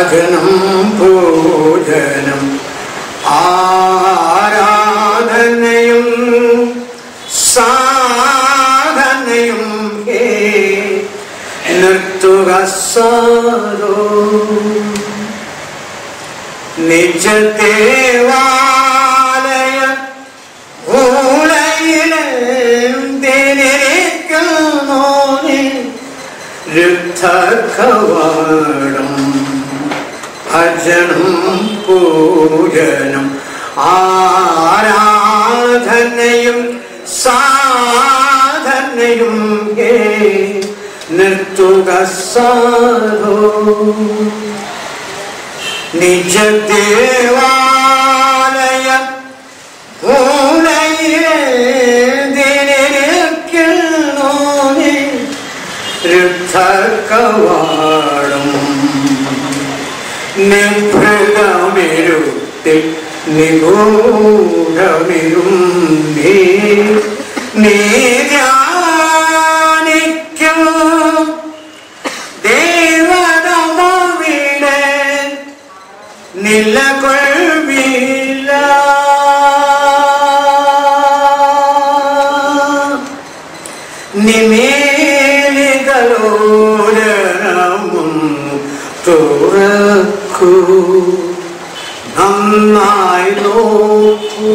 ഭജനം പൂജനം ആരാധനയും സാധനയും ഹേ നിർത്തുക സാരോ നിജ ദേവാലയ ൂലയിലേക്കുന്നോനെ രുദ്ധകവാടം ഭജനം പൂജനം ആരാധനയും സാധനയും ഹേ നിർത്തുക സാധോ നിജ ദേവാലയ ൂലയിലേക്കുന്നോനെ രുദ്ധകവാടം നിഭൃതമിരുത്തിൽ നിഗൂഢമിരും നീ നീ ധ്യാനിക്കും ദേവതമവിടെ നിലകൊള്ളില്ല നിമേലികളോരമും തുറക്കൂ നന്നായി നോക്കൂ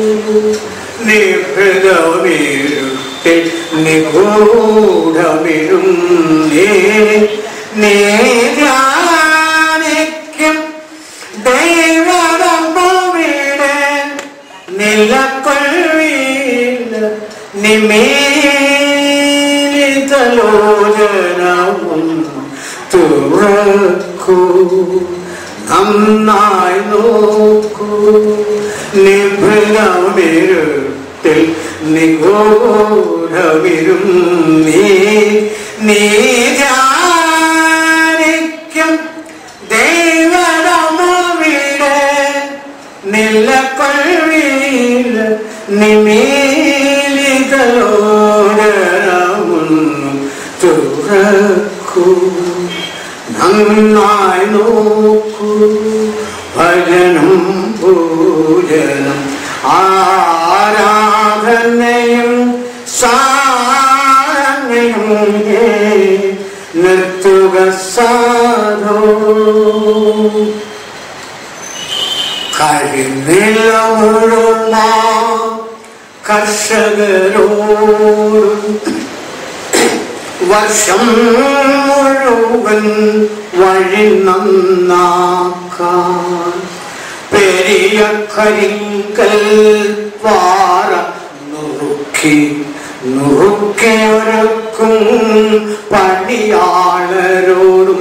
നിഭൃതമേരുത്തിൽ നിഗൂഢമിരും നേ നേ ധ്യാനിക്കും ദൈവതമ്പവിടെ നിലക്കൊള്ളില്ല നിമേലിതലോചനവും തുറക്കൂ നന്നായി നോക്കൂ നിഭൃതമിരുത്തിൽ നിഗൂഢമിരും നീ നീ ധ്യാനിക്കും ദൈവതമവിടെ നിലക്കൊള്ളില്ല നിമേലിതലോടരമുന്നു തുറക്കൂ നന്നായി നോക്കൂ ഭജനം പൂജനം ആരാധനയും സാധനയും ഹേ നിർത്തുക സാധോ കരിനിലമുഴുന്ന കർഷകരോടും വർഷം മുഴുവൻ വഴി നന്നാക്കാൻ പെരിയ കരിങ്കൽ പാറ നുറുക്കി നുറുക്കിയൊരുക്കും പണിയാളരോടും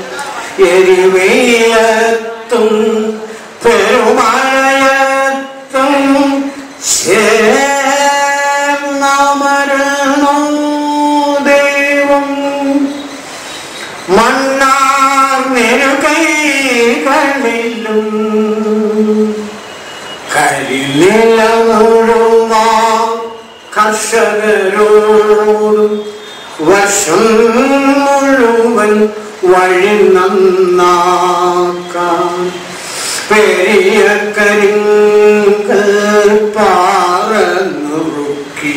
എരിവെയിലെത്തും പെരുമഴയത്തും ചേർന്നമരണോ ദൈവം മണ്ണാർന്നിരുകൈകളിലും കരിനിലമുഴുന്ന കർഷകരോടും വർഷം മുഴുവൻ വഴി നന്നാക്കാൻ പെരിയ കരിങ്കൽ പാറ നുറുക്കി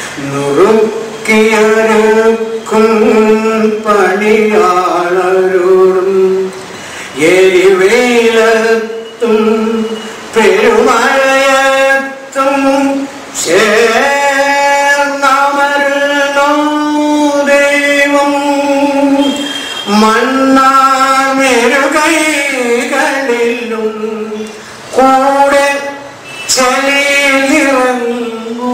നുറുക്കിയൊരുക്കും പണിയാളരോടും എരിവേലത്തും പെരുമഴയത്തും ചേർന്നമരുന്നോ ദൈവം മണ്ണാമെരുകൈകളിലും കൂടെ ചെളിയിലിറങ്ങൂ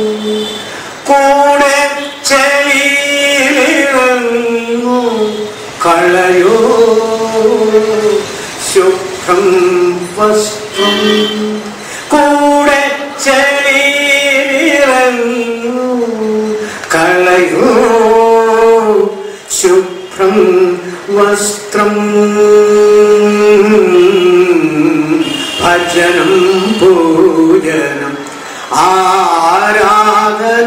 കൂടെ ചെളിയിലിറങ്ങൂ കളയോ ശുഭ്രം വസ്ത്രം കൂടെ ചെളിയിലിറങ്ങൂ കളയോ ശുഭ്രം വസ്ത്രം ഭജനം പൂജനം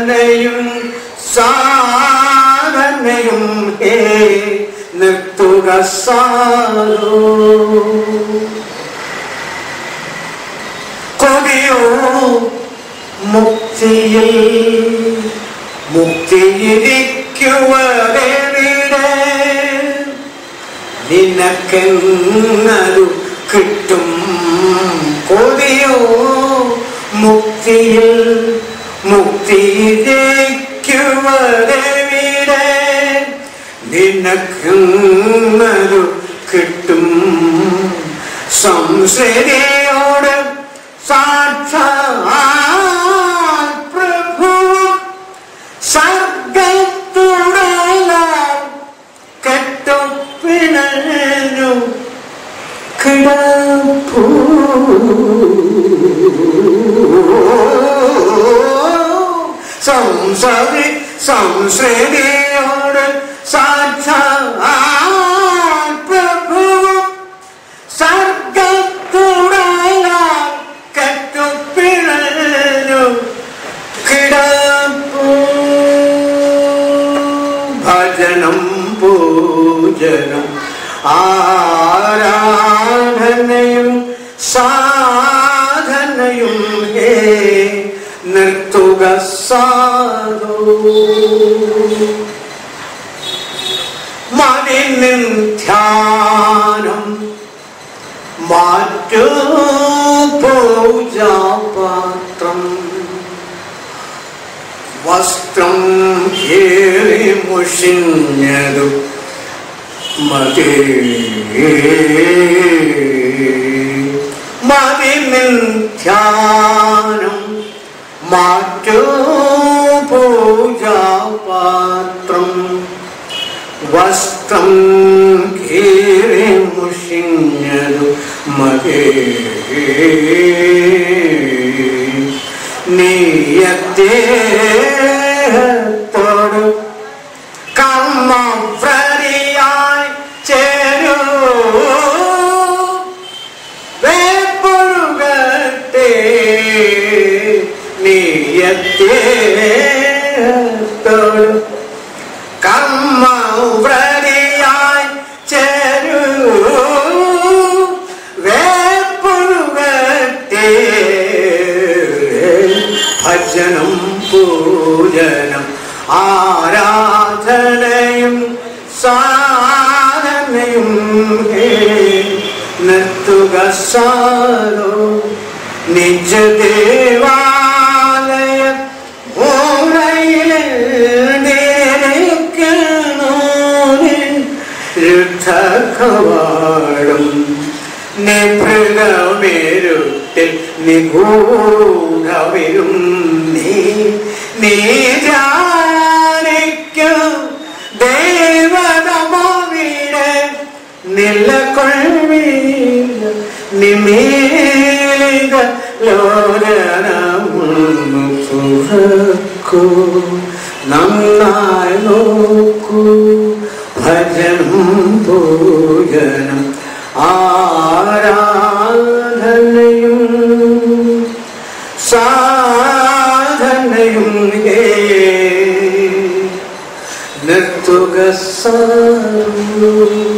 ആരാധനയും സാധനയും ഹേ നിർത്തുക സാധു കൊതിയോ മുക്തിയിൽ മുക്തിയിരിക്കുവരെവിടെ നിനക്കെന്നതു കിട്ടും കൊതിയോ മുക്തിയിൽ മുക്തിയിരിക്കുവരെവിടെ നിനക്കെന്നതു കിട്ടും സംശ്രയോട് സാക്ഷാൽ പ്രഭു സർഗത്തുടലാൽ കെട്ടുപിണഞ്ഞു കിടപ്പൂ സംസരി സംശ്രയോട് സാക്ഷാൽ പ്രഭു സർഗത്തുടലാൽ കെട്ടുപിണഞ്ഞു കിടപ്പൂ ഭജനം പൂജനം ആരാധനയും സാധനയും ഹേ നിർത്തുക സാധു മതിനിൻ ധ്യാനം മാറ്റൂ പൂജാപാത്രം വസ്ത്രം ഏറി മുഷിഞ്ഞതു മതി മതിനിൻ ധ്യാനം മാറ്റൂ പൂജാപാത്രം വസ്ത്രം കീറി മുഷിഞ്ഞതു മതി നീയത്തേഹത്തോട് കർമ്മവ്രതിയായി ചേരൂ വേപ്പൊഴുകട്ടെ നീയത്തേഹത്തോട് കർമ്മവ്രതിയായി ചേരൂ വേപ്പൊഴുകട്ടെ ഭജനം പൂജനം ആരാധനയും സാധനയും ഹേ നിർത്തുക സാരോ നിജ ദേവാലയ മൂലയിൽ നേരിക്കണോ യുദ്ധകവാടം നിഭൃഗമേരുട്ടിൽ നിഗൂഢവരും നീ നീ ജാനിക്കും ദേവതമാവിടെ നിലകൊള്ളില്ല നിമേക ലോകൂ നന്നായി നോക്കൂ ഭജനം പൂജനം ആരാധനയും സാധനയും ഹേ നിർത്തുക സാധു